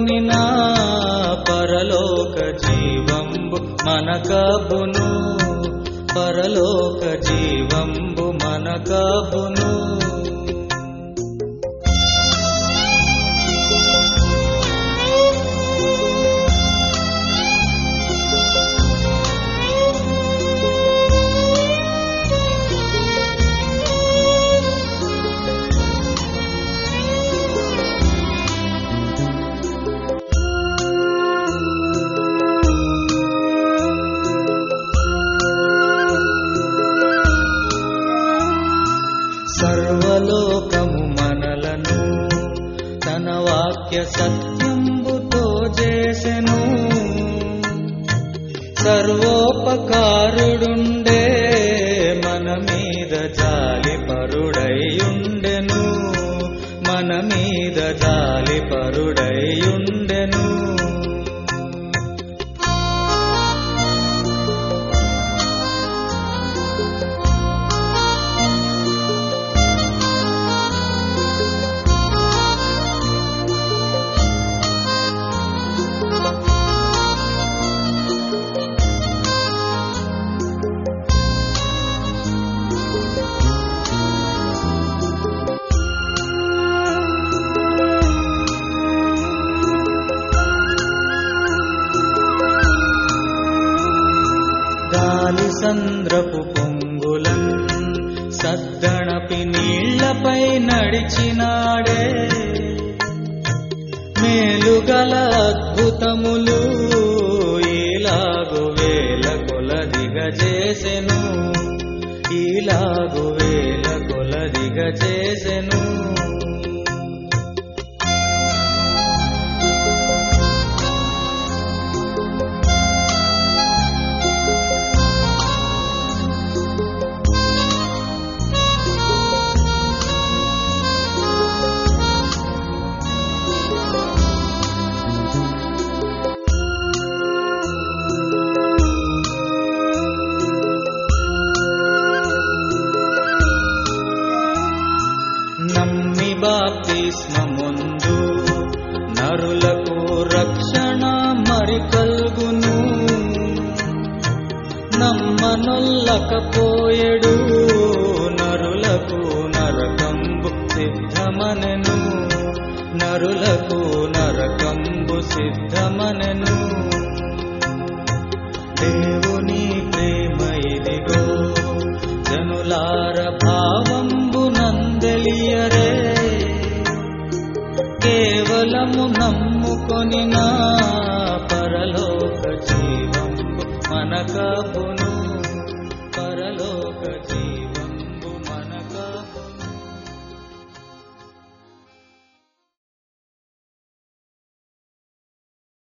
కొనినా పరలోక జీవంబు మనకబును పరలోక జీవంబు మనకబును సర్వలోకము మనలను తన వాక్య సత్యంబుతో చేసెను సర్వోపకారుడుండే మన మీద జాలి పరుడైయుండెను మన మీద జాలి పరుడైయుండెను గాలి సంద్రపు పొంగులన్ సద్దణపి నీళ్లపై నడిచినాడే మేలుగల అద్భుతములు ఈలాగు వేల కొలదిగ చేసెను ఈలాగు వేల కొలదిగ చేసెను నమ్మి బాప్తిస్మముందు నరులకు రక్షణ మరి కల్గును నమ్మనొల్లకపోయెడు నరులకు నరకంబు సిద్ధమనెను నరులకు నరకంబు సిద్ధమనెను దేవుని ప్రేమ ఇదిగో జనులార భావంబు నందలియరే కేవలము నమ్ముకొనిన పరలోక జీవంబు మనకబును పరలోక జీవం